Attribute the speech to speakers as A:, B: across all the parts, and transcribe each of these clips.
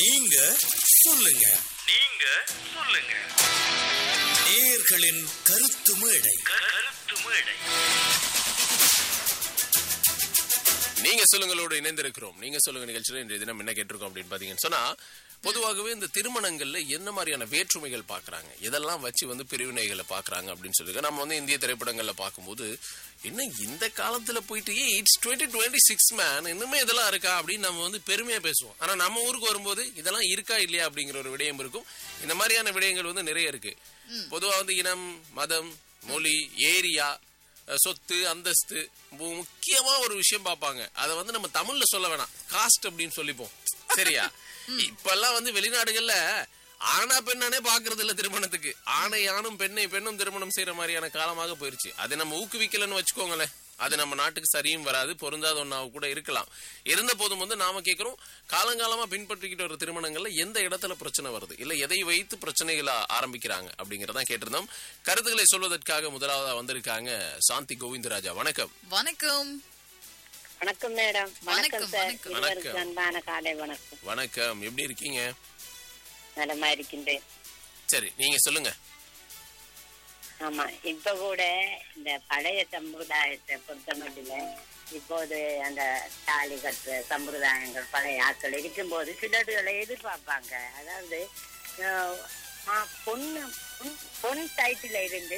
A: நீங்க சொல்லுங்க
B: நீங்க சொல்லுங்க
A: நேயர்களின் கருத்து மேடை
B: கருத்து மேடை
C: நீங்க சொல்லுங்களோடு இணைந்திருக்கிறோம் நீங்க சொல்லுங்க நிகழ்ச்சியில இன்றைய தினம் என்ன கேட்டிருக்கோம் அப்படின்னு பாத்தீங்கன்னு சொன்னா பொதுவாகவே இந்த திருமணங்கள்ல என்ன மாதிரியான வேற்றுமைகள் பாக்குறாங்க இதெல்லாம் வச்சு வந்து பிரிவினைகளை பாக்குறாங்க அப்படின்னு சொல்லுங்க நம்ம வந்து இந்திய திரைப்படங்கள்ல பார்க்கும்போது என்ன இந்த காலத்துல போயிட்டு it's twenty twenty six man இன்னுமே இதெல்லாம் இருக்கா அப்படின்னு நம்ம வந்து பெருமையா பேசுவோம் ஆனா நம்ம ஊருக்கு வரும்போது இதெல்லாம் இருக்கா இல்லையா அப்படிங்கிற ஒரு விடயம் இருக்கும் இந்த மாதிரியான விடயங்கள் வந்து நிறைய இருக்கு பொதுவா வந்து இனம் மதம் மொழி ஏரியா அஹ் சொத்து அந்தஸ்து மு- முக்கியமா ஒரு விஷயம் பார்ப்பாங்க அதை வந்து நம்ம தமிழ்ல சொல்ல வேணாம் காஸ்ட் அப்படின்னு சொல்லிப்போம் சரியா இப்பெல்லாம் வந்து வெளிநாடுகள்ல ஆனா பெண்ணானே பாக்குறது இல்ல திருமணத்துக்கு ஆணை ஆணும் பெண்ணை பெண்ணும் திருமணம் செய்யற மாதிரியான காலமாக போயிருச்சு அதை நம்ம ஊக்குவிக்கலன்னு வச்சுக்கோங்களேன் அது நம்ம நாட்டுக்கு சரியும் வராது பொருந்தாத ஒன்னாக கூட இருக்கலாம் இருந்த போதும் வந்து நாம கேட்கிறோம் காலங்காலமா பின்பற்றிக்கிட்டு வர திருமணங்கள்ல எந்த இடத்துல பிரச்சனை வருது இல்ல எதை வைத்து பிரச்சனைகளை ஆரம்பிக்கிறாங்க அப்படிங்கறதான் கேட்டிருந்தோம் கருத்துக்களை சொல்வதற்காக முதலாவதா வந்திருக்காங்க சாந்தி கோவிந்தராஜா வணக்கம்
D: வணக்கம்
E: வணக்கம் மேடம் வணக்கம்
D: வணக்கம்,
E: சார்
D: வணக்கம்.
E: இருவருக்கு அன்பான காலை வணக்கம்
C: வணக்கம் எப்படி இருக்கீங்க
E: நலமா இருக்கின்றேன்
C: சரி நீங்க சொல்லுங்க
E: ஆமா இப்ப கூட இந்த பழைய சம்பிரதாயத்தை பொறுத்தமட்டில இப்போது அந்த தாலி கட்டுற சம்பிரதாயங்கள் பழைய ஆட்கள் இருக்கும்போது சிலர்களை எதிர்பார்ப்பாங்க அதாவது அஹ், மா- பொண்ணு பொன்- பொன் சைட்டில இருந்து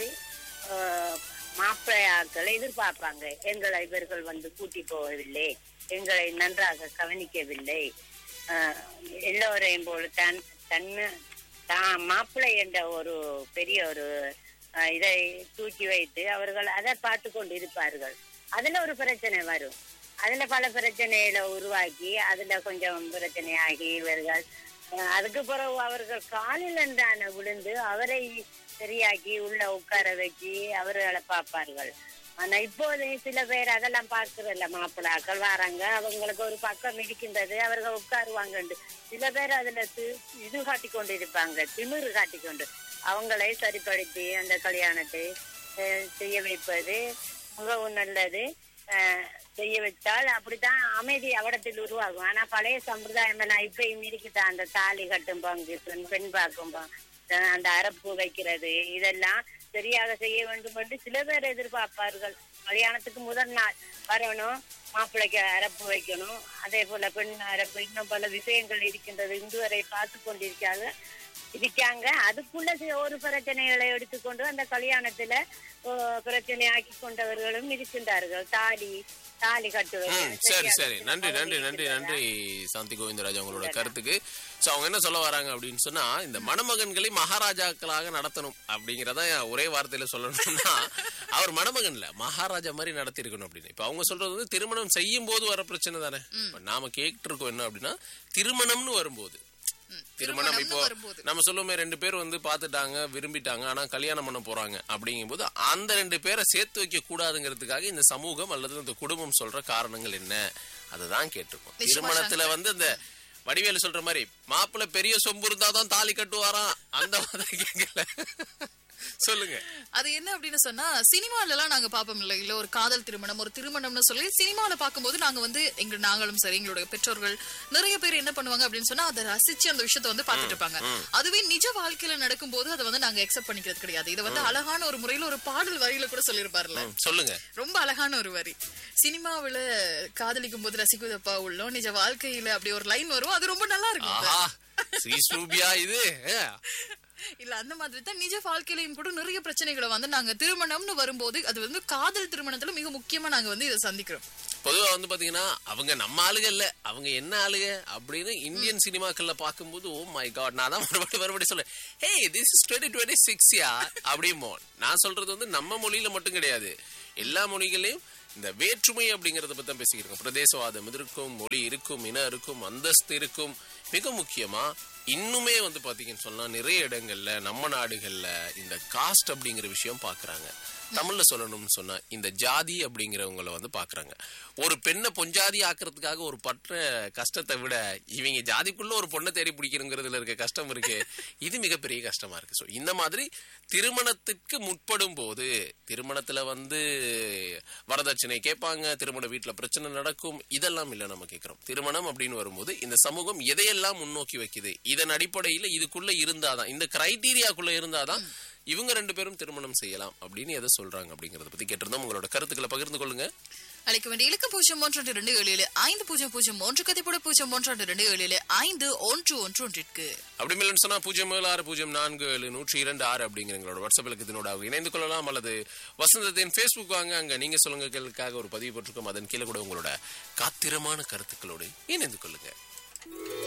E: அஹ், மாப்பிள்ளை ஆட்களை எதிர்பார்ப்பாங்க எங்களை இவர்கள் வந்து கூட்டி போகவில்லை எங்களை நன்றாக கவனிக்கவில்லை அஹ், எல்லோரையும் போல தன் தன்னு தான் மாப்பிள்ளை என்ற ஒரு பெரிய ஒரு அஹ், இதை தூக்கி வைத்து அவர்கள் அதை பார்த்து கொண்டு இருப்பார்கள் அதுல ஒரு பிரச்சனை வரும் அதுல பல பிரச்சனைகளை உருவாக்கி அதுல கொஞ்சம் பிரச்சனையாகி இவர்கள் அஹ், அதுக்கு பிறகு அவர்கள் காலில் தானே விழுந்து அவரை சரியாக்கி உள்ள உட்கார வச்சு அவர்களை பார்ப்பார்கள் ஆனா இப்போது சில பேர் அதெல்லாம் பார்க்கறதில்ல மாப்பிள்ளாக்கள் வராங்க அவங்களுக்கு ஒரு பக்கம் இருக்கின்றது அவர்கள் உட்காருவாங்க சில பேர் அதுல தி- இது காட்டி கொண்டு இருப்பாங்க திமிரு காட்டி கொண்டு அவங்களை சரிப்படுத்தி அந்த கல்யாணத்தை அஹ், செய்ய வைப்பது மிகவும் நல்லது அஹ், செய்ய வைத்தால் அப்படித்தான் அமைதி அவடத்தில் உருவாகும் ஆனா பழைய சம்பிரதாயம் எல்லாம் இப்பயும் இருக்குதான் அந்த தாலி கட்டும் பங்கு பெண் பெண் பார்க்கும் பங்கு, அஹ், அந்த அரப்பு வைக்கிறது இதெல்லாம் சரியாக செய்ய வேண்டும் என்று சில பேர் எதிர்பார்ப்பார்கள் கல்யாணத்துக்கு முதல் நாள் வரணும் மாப்பிள்ளைக்கு அரப்பு வைக்கணும் அதே போல பெண் அரப்பு இன்னும் பல விஷயங்கள் இருக்கின்றது இன்று வரை பார்த்து கொண்டிருக்காங்க இருக்காங்க அதுக்குள்ள சில ஒரு பிரச்சனைகளை எடுத்துக்கொண்டு அந்த கல்யாணத்துல ஓ, பிரச்சனை ஆக்கி கொண்டவர்களும் இருக்கின்றார்கள் தாலி தாலி கட்டுவது
C: ம், சரி சரி நன்றி நன்றி நன்றி நன்றி சாந்தி கோவிந்தராஜா உங்களோட கருத்துக்கு சோ அவங்க என்ன சொல்ல வராங்க அப்படின்னு சொன்னா இந்த மணமகன்களை மகாராஜாக்களாக நடத்தணும் அப்படிங்கறத ஒரே வார்த்தையில சொல்லணும்னா அவர் மணமகன்ல மகாராஜா மாதிரி நடத்தி இருக்கணும் அப்படின்னு இப்ப அவங்க சொல்றது வந்து திருமணம் செய்யும் போது வர பிரச்சனை தானே இப்ப நாம கேட்டு இருக்கோம் என்ன அப்படின்னா திருமணம்னு வரும்போது திருமணம் இப்போ
D: வரும்போது.
C: நம்ம சொல்லுவோமே ரெண்டு பேர் வந்து பாத்துட்டாங்க விரும்பிட்டாங்க ஆனா கல்யாணம் பண்ண போறாங்க அப்படிங்கும்போது அந்த ரெண்டு பேரை சேர்த்து வைக்க கூடாதுங்கிறதுக்காக இந்த சமூகம் அல்லது இந்த குடும்பம் சொல்ற காரணங்கள் என்ன அதுதான் கேட்டிருக்கோம்
D: நிச்சயமா
C: திருமணத்துல வந்து இந்த வடிவேலு சொல்ற மாதிரி மாப்பிள்ளை பெரிய சொம்பு இருந்தாதான் தாலி கட்டுவாராம் அந்த மாதிரி கேட்கல சொல்லுங்க
D: அது என்ன அப்படின்னு சொன்னா சினிமால எல்லாம் நாங்க பாப்போம் இல்ல இல்ல ஒரு காதல் திருமணம் ஒரு திருமணம்னு சொல்லி சினிமால பார்க்கும்போது நாங்க வந்து எங்க நாங்களும் சரி எங்களுடைய பெற்றோர்கள் நிறைய பேர் என்ன பண்ணுவாங்க அப்படின்னு சொன்னா அதை ரசிச்சு அந்த விஷயத்தை வந்து பாத்துட்டு இருப்பாங்க அதுவே நிஜ வாழ்க்கையில நடக்கும்போது அதை வந்து நாங்க அக்செப்ட் பண்ணிக்கிறது கிடையாது இதை வந்து அழகான ஒரு முறையில ஒரு பாடல் வரியில கூட சொல்லியிருப்பாருல்ல
C: ம், சொல்லுங்க
D: ரொம்ப அழகான ஒரு வரி சினிமாவுல காதலிக்கும் போது ரசிக்குதப்பா உள்ளோம் நிஜ வாழ்க்கையில அப்படி ஒரு லைன் வரும் அது ரொம்ப நல்லா இருக்கும்
C: ஆஹா ஸ்ரீ சூபியா இது ஆ.
D: இல்ல அந்த மாதிரி தான் நிஜ வாழ்க்கையிலயும் கூட நிறைய பிரச்சனைகளை வந்து நாங்க திருமணம்னு வரும்போது அது வந்து காதல் திருமணத்துல மிக முக்கியமா நாங்க வந்து இதை சந்திக்கிறோம்
C: பொதுவா வந்து பாத்தீங்கன்னா அவங்க நம்ம ஆளுக இல்ல அவங்க என்ன ஆளுக அப்படின்னு இந்தியன் சினிமாக்கள்ல பாக்கும்போது ஓ மை காட் நான் தான் மறுபடியும் மறுபடியும் சொல்ல hey this is twenty twenty six yeah அப்படிமோ நான் சொல்றது வந்து நம்ம மொழியில மட்டும் கிடையாது எல்லா மொழிகளையும் இந்த வேற்றுமை அப்படிங்கறத பத்தி தான் பேசிக்கிறோம் பிரதேசவாதம் இருக்கும் மொழி இருக்கும் இனம் இருக்கும் அந்தஸ்து இருக்கும் மிக முக்கியமா இன்னுமே வந்து பாத்தீங்கன்னு சொன்னா நிறைய இடங்கள்ல நம்ம நாடுகள்ல இந்த காஸ்ட் அப்படிங்கிற விஷயம் பாக்குறாங்க தமிழ்ல சொல்லணும்னு சொன்னா இந்த ஜாதி அப்படிங்கிறவங்கள வந்து பாக்குறாங்க ஒரு பெண்ணை பொஞ்சாதி ஆக்குறதுக்காக ஒரு பற்ற கஷ்டத்தை விட இவங்க ஜாதிக்குள்ள ஒரு பொண்ணை தேடி பிடிக்கிறங்கிறதுல இருக்க கஷ்டம் இருக்கு இது மிகப்பெரிய கஷ்டமா இருக்கு ஸோ இந்த மாதிரி திருமணத்துக்கு முற்படும் போது திருமணத்துல வந்து வரதட்சணை கேட்பாங்க திருமண வீட்டுல பிரச்சனை நடக்கும் இதெல்லாம் இல்ல நம்ம கேட்கிறோம் திருமணம் அப்படின்னு வரும்போது இந்த சமூகம் எதையெல்லாம் முன்னோக்கி வைக்குது இதன் அடிப்படையில இதுக்குள்ள இருந்தாதான் இந்த கிரைட்டீரியாக்குள்ள இருந்தாதான் இவங்க ரெண்டு பேரும் திருமணம் செய்யலாம் அப்படின்னு எதை சொல்றாங்க அப்படிங்கறத பத்தி கேட்டிருந்தோம் உங்களோட கருத்துக்களை பகிர்ந்து கொள்ளுங்க
D: அழைக்க வேண்டிய இலக்கம் பூஜ்ஜியம் மூன்று ரெண்டு ஏழு ஏழு ஐந்து பூஜ்ஜியம் பூஜ்ஜியம் மூன்று கதைப்பட பூஜ்ஜியம் மூன்று ரெண்டு ஏழு ஏழு ஐந்து ஒன்று ஒன்று ஒன்றிற்கு
C: அப்படி இல்லைன்னு சொன்னா பூஜ்ஜியம் ஏழு ஆறு பூஜ்ஜியம் நான்கு ஏழு நூற்றி இரண்டு ஆறு அப்படிங்கிற எங்களோட வாட்ஸ்அப் இலக்கத்தினோட இணைந்து கொள்ளலாம் அல்லது வசந்தத்தின் ஃபேஸ்புக் வாங்க அங்க நீங்க சொல்லுங்களுக்காக ஒரு பதிவு போட்டிருக்கோம் அதன் கீழே கூட உங்களோட காத்திரமான கருத்துக்களோடு இணைந்து கொள்ளுங்க